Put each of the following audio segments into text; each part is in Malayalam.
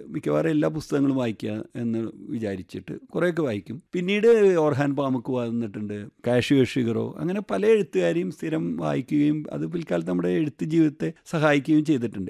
മിക്കവാറും എല്ലാ പുസ്തകങ്ങളും വായിക്കുക എന്ന് വിചാരിച്ചിട്ട് കുറേയൊക്കെ വായിക്കും പിന്നീട് ഓർഹാൻ പാമുക്ക് വന്നിട്ടുണ്ട് കാഷ്യു ഷിഗറോ അങ്ങനെ പല എഴുത്തുകാരെയും സ്ഥിരം വായിക്കുകയും അത് പിൽക്കാലത്ത് നമ്മുടെ എഴുത്ത് ജീവിതത്തെ സഹായിക്കുകയും ചെയ്തിട്ടുണ്ട്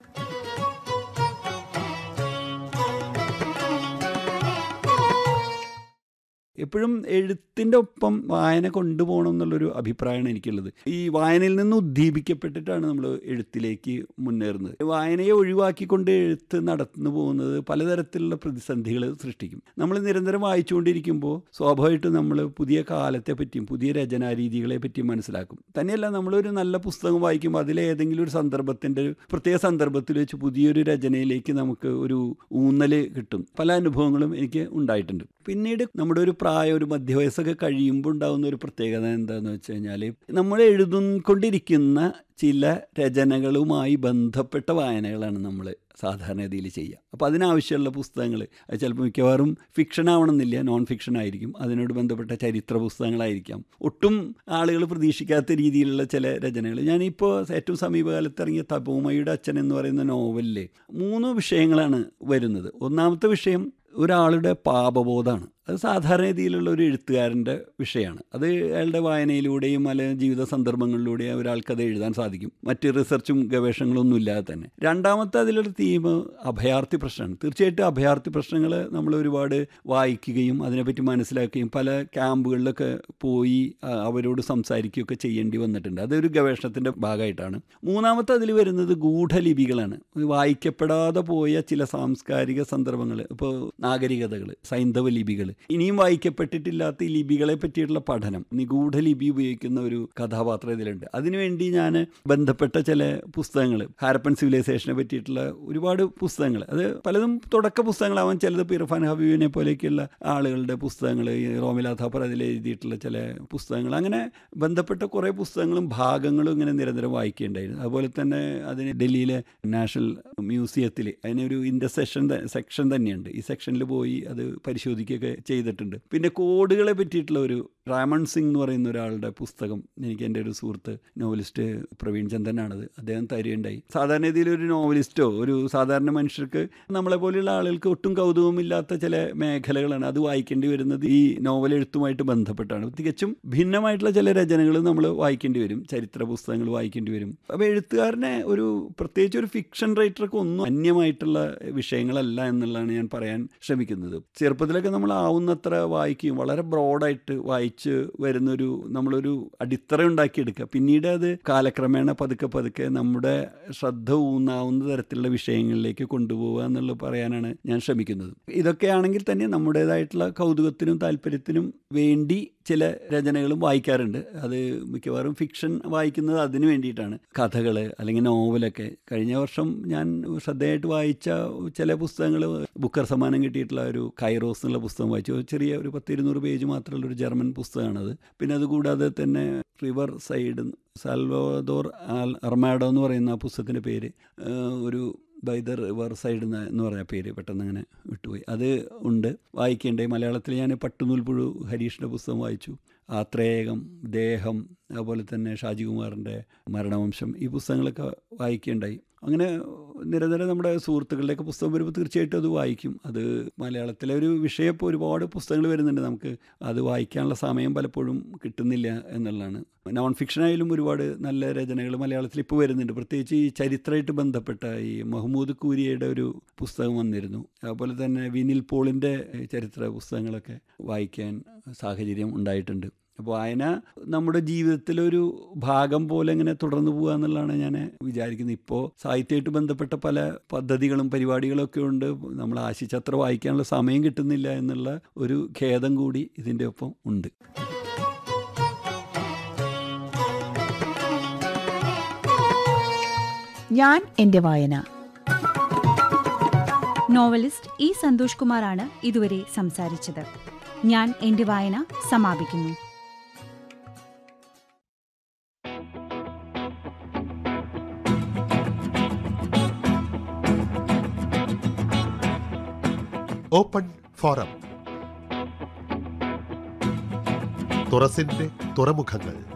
എപ്പോഴും എഴുത്തിൻ്റെ ഒപ്പം വായന കൊണ്ടുപോകണം എന്നുള്ളൊരു അഭിപ്രായമാണ് എനിക്കുള്ളത് ഈ വായനയിൽ നിന്ന് ഉദ്ദീപിക്കപ്പെട്ടിട്ടാണ് നമ്മൾ എഴുത്തിലേക്ക് മുന്നേറുന്നത് വായനയെ ഒഴിവാക്കിക്കൊണ്ട് എഴുത്ത് നടന്നു പോകുന്നത് പലതരത്തിലുള്ള പ്രതിസന്ധികൾ സൃഷ്ടിക്കും നമ്മൾ നിരന്തരം വായിച്ചുകൊണ്ടിരിക്കുമ്പോൾ സ്വാഭാവികമായിട്ടും നമ്മൾ പുതിയ കാലത്തെ പറ്റിയും പുതിയ രചനാരീതികളെ പറ്റിയും മനസ്സിലാക്കും തന്നെയല്ല നമ്മളൊരു നല്ല പുസ്തകം വായിക്കുമ്പോൾ അതിലേതെങ്കിലും ഒരു സന്ദർഭത്തിൻ്റെ ഒരു പ്രത്യേക സന്ദർഭത്തിൽ വെച്ച് പുതിയൊരു രചനയിലേക്ക് നമുക്ക് ഒരു ഊന്നൽ കിട്ടും പല അനുഭവങ്ങളും എനിക്ക് ഉണ്ടായിട്ടുണ്ട് പിന്നീട് നമ്മുടെ ഒരു പ്രായം ഒരു മധ്യവയസ്സൊക്കെ കഴിയുമ്പോൾ ഉണ്ടാകുന്ന ഒരു പ്രത്യേകത എന്താണെന്ന് വെച്ച് കഴിഞ്ഞാൽ നമ്മൾ എഴുതുകൊണ്ടിരിക്കുന്ന ചില രചനകളുമായി ബന്ധപ്പെട്ട വായനകളാണ് നമ്മൾ സാധാരണഗതിയിൽ ചെയ്യുക അപ്പോൾ അതിനാവശ്യമുള്ള പുസ്തകങ്ങൾ അത് ചിലപ്പോൾ മിക്കവാറും ഫിക്ഷൻ ആവണമെന്നില്ല നോൺ ഫിക്ഷൻ ആയിരിക്കും അതിനോട് ബന്ധപ്പെട്ട ചരിത്ര പുസ്തകങ്ങളായിരിക്കാം ഒട്ടും ആളുകൾ പ്രതീക്ഷിക്കാത്ത രീതിയിലുള്ള ചില രചനകൾ ഞാനിപ്പോൾ ഏറ്റവും സമീപകാലത്ത് ഇറങ്ങിയ തപോമയുടെ അച്ഛൻ എന്ന് പറയുന്ന നോവലിൽ മൂന്ന് വിഷയങ്ങളാണ് വരുന്നത് ഒന്നാമത്തെ വിഷയം ഒരാളുടെ പാപബോധമാണ് അത് സാധാരണ രീതിയിലുള്ള ഒരു എഴുത്തുകാരൻ്റെ വിഷയമാണ് അത് അയാളുടെ വായനയിലൂടെയും അല്ലെങ്കിൽ ജീവിത സന്ദർഭങ്ങളിലൂടെയും ഒരാൾക്കത് എഴുതാൻ സാധിക്കും മറ്റ് റിസർച്ചും ഗവേഷണങ്ങളൊന്നും ഇല്ലാതെ തന്നെ രണ്ടാമത്തെ അതിലൊരു തീം അഭയാർത്ഥി പ്രശ്നമാണ് തീർച്ചയായിട്ടും അഭയാർത്ഥി പ്രശ്നങ്ങൾ നമ്മൾ ഒരുപാട് വായിക്കുകയും അതിനെപ്പറ്റി മനസ്സിലാക്കുകയും പല ക്യാമ്പുകളിലൊക്കെ പോയി അവരോട് സംസാരിക്കുകയൊക്കെ ചെയ്യേണ്ടി വന്നിട്ടുണ്ട് അതൊരു ഗവേഷണത്തിൻ്റെ ഭാഗമായിട്ടാണ് മൂന്നാമത്തെ അതിൽ വരുന്നത് ഗൂഢലിപികളാണ് വായിക്കപ്പെടാതെ പോയ ചില സാംസ്കാരിക സന്ദർഭങ്ങൾ ഇപ്പോൾ നാഗരികതകൾ സൈന്ധവ ലിപികൾ ഇനിയും വായിക്കപ്പെട്ടിട്ടില്ലാത്ത ഈ ലിപികളെ പറ്റിയിട്ടുള്ള പഠനം നിഗൂഢ ലിപി ഉപയോഗിക്കുന്ന ഒരു കഥാപാത്രം ഇതിലുണ്ട് അതിനുവേണ്ടി ഞാൻ ബന്ധപ്പെട്ട ചില പുസ്തകങ്ങൾ ഹാരപ്പൻ സിവിലൈസേഷനെ പറ്റിയിട്ടുള്ള ഒരുപാട് പുസ്തകങ്ങൾ അത് പലതും തുടക്ക പുസ്തകങ്ങളാവാൻ ചിലത് പിറഫാൻ ഹബീബിനെ പോലെയൊക്കെയുള്ള ആളുകളുടെ പുസ്തകങ്ങൾ ഈ റോമില ഥാപ്പർ അതിൽ എഴുതിയിട്ടുള്ള ചില പുസ്തകങ്ങൾ അങ്ങനെ ബന്ധപ്പെട്ട കുറേ പുസ്തകങ്ങളും ഭാഗങ്ങളും ഇങ്ങനെ നിരന്തരം വായിക്കുകയുണ്ടായിരുന്നു അതുപോലെ തന്നെ അതിന് ഡൽഹിയിലെ നാഷണൽ മ്യൂസിയത്തിൽ അതിനൊരു ഇൻ്റർസെഷൻ സെക്ഷൻ തന്നെയുണ്ട് ഈ സെക്ഷനിൽ പോയി അത് പരിശോധിക്കുകയൊക്കെ ചെയ്തിട്ടുണ്ട് പിന്നെ കോഡുകളെ പറ്റിയിട്ടുള്ള ഒരു രാമൺ സിംഗ് എന്ന് പറയുന്ന ഒരാളുടെ പുസ്തകം എനിക്ക് എൻ്റെ ഒരു സുഹൃത്ത് നോവലിസ്റ്റ് പ്രവീൺ ചന്ദനാണത് അദ്ദേഹം തരികയുണ്ടായി സാധാരണ രീതിയിൽ ഒരു നോവലിസ്റ്റോ ഒരു സാധാരണ മനുഷ്യർക്ക് നമ്മളെ പോലെയുള്ള ആളുകൾക്ക് ഒട്ടും കൗതുകമില്ലാത്ത ചില മേഖലകളാണ് അത് വായിക്കേണ്ടി വരുന്നത് ഈ നോവൽ എഴുത്തുമായിട്ട് ബന്ധപ്പെട്ടാണ് തികച്ചും ഭിന്നമായിട്ടുള്ള ചില രചനകൾ നമ്മൾ വായിക്കേണ്ടി വരും ചരിത്ര പുസ്തകങ്ങൾ വായിക്കേണ്ടി വരും അപ്പോൾ എഴുത്തുകാരനെ ഒരു പ്രത്യേകിച്ച് ഒരു ഫിക്ഷൻ റൈറ്റർക്ക് ഒന്നും അന്യമായിട്ടുള്ള വിഷയങ്ങളല്ല എന്നുള്ളതാണ് ഞാൻ പറയാൻ ശ്രമിക്കുന്നത് ചെറുപ്പത്തിലൊക്കെ നമ്മൾ ആവുന്നത്ര വായിക്കുകയും വളരെ ബ്രോഡായിട്ട് വായിച്ച് വരുന്നൊരു നമ്മളൊരു അടിത്തറ ഉണ്ടാക്കിയെടുക്കുക പിന്നീട് അത് കാലക്രമേണ പതുക്കെ പതുക്കെ നമ്മുടെ ശ്രദ്ധ ഊന്നാവുന്ന തരത്തിലുള്ള വിഷയങ്ങളിലേക്ക് കൊണ്ടുപോവുക എന്നുള്ളത് പറയാനാണ് ഞാൻ ശ്രമിക്കുന്നത് ഇതൊക്കെയാണെങ്കിൽ തന്നെ നമ്മുടേതായിട്ടുള്ള കൗതുകത്തിനും താല്പര്യത്തിനും വേണ്ടി ചില രചനകളും വായിക്കാറുണ്ട് അത് മിക്കവാറും ഫിക്ഷൻ വായിക്കുന്നത് അതിനു വേണ്ടിയിട്ടാണ് കഥകൾ അല്ലെങ്കിൽ നോവലൊക്കെ കഴിഞ്ഞ വർഷം ഞാൻ ശ്രദ്ധയായിട്ട് വായിച്ച ചില പുസ്തകങ്ങൾ ബുക്കർ സമ്മാനം കിട്ടിയിട്ടുള്ള ഒരു കൈറോസ് എന്നുള്ള പുസ്തകം വായിച്ചു ചെറിയ ഒരു പത്ത് ഇരുന്നൂറ് പേജ് മാത്രമുള്ള ഒരു ജർമ്മൻ പുസ്തകമാണത് പിന്നെ അതുകൂടാതെ തന്നെ river side Salvador al Armado എന്ന് പറയുന്ന ആ പുസ്തകത്തിൻ്റെ പേര് ഒരു ബൈ ദ റിവർ സൈഡ് എന്ന് പറഞ്ഞ പേര് പെട്ടെന്ന് അങ്ങനെ വിട്ടുപോയി അത് ഉണ്ട് വായിക്കേണ്ടേ മലയാളത്തിൽ ഞാൻ പട്ടുനൂൽപ്പുഴു ഹരീഷിൻ്റെ പുസ്തകം വായിച്ചു ആത്രേയകം ദേഹം അതുപോലെ തന്നെ ഷാജികുമാറിൻ്റെ മരണവംശം ഈ പുസ്തകങ്ങളൊക്കെ വായിക്കുകയുണ്ടായി അങ്ങനെ നിരന്തരം നമ്മുടെ സുഹൃത്തുക്കളുടെയൊക്കെ പുസ്തകം വരുമ്പോൾ തീർച്ചയായിട്ടും അത് വായിക്കും അത് മലയാളത്തിലെ ഒരു വിഷയം ഇപ്പോൾ ഒരുപാട് പുസ്തകങ്ങൾ വരുന്നുണ്ട് നമുക്ക് അത് വായിക്കാനുള്ള സമയം പലപ്പോഴും കിട്ടുന്നില്ല എന്നുള്ളതാണ് നോൺ ഫിക്ഷനായാലും ഒരുപാട് നല്ല രചനകൾ മലയാളത്തിൽ ഇപ്പോൾ വരുന്നുണ്ട് പ്രത്യേകിച്ച് ഈ ചരിത്രമായിട്ട് ബന്ധപ്പെട്ട ഈ മഹമ്മൂദ് കൂരിയയുടെ ഒരു പുസ്തകം വന്നിരുന്നു അതുപോലെ തന്നെ വിനിൽ പോളിൻ്റെ ചരിത്ര പുസ്തകങ്ങളൊക്കെ വായിക്കാൻ സാഹചര്യം ഉണ്ടായിട്ടുണ്ട് അപ്പോൾ വായന നമ്മുടെ ജീവിതത്തിലൊരു ഭാഗം പോലെ ഇങ്ങനെ തുടർന്നു പോകുക എന്നുള്ളതാണ് ഞാൻ വിചാരിക്കുന്നത് ഇപ്പോൾ സാഹിത്യമായിട്ട് ബന്ധപ്പെട്ട പല പദ്ധതികളും പരിപാടികളും ഒക്കെ ഉണ്ട് നമ്മൾ ആശിച്ചത്ര വായിക്കാനുള്ള സമയം കിട്ടുന്നില്ല എന്നുള്ള ഒരു ഖേദം കൂടി ഇതിൻ്റെ ഒപ്പം ഉണ്ട് ഞാൻ എൻ്റെ വായന നോവലിസ്റ്റ് ഇ സന്തോഷ് കുമാറാണ് ഇതുവരെ സംസാരിച്ചത് ഞാൻ എന്റെ വായന സമാപിക്കുന്നു ഓപ്പൺ ഫോറം തുറസിന്റെ തുറമുഖങ്ങൾ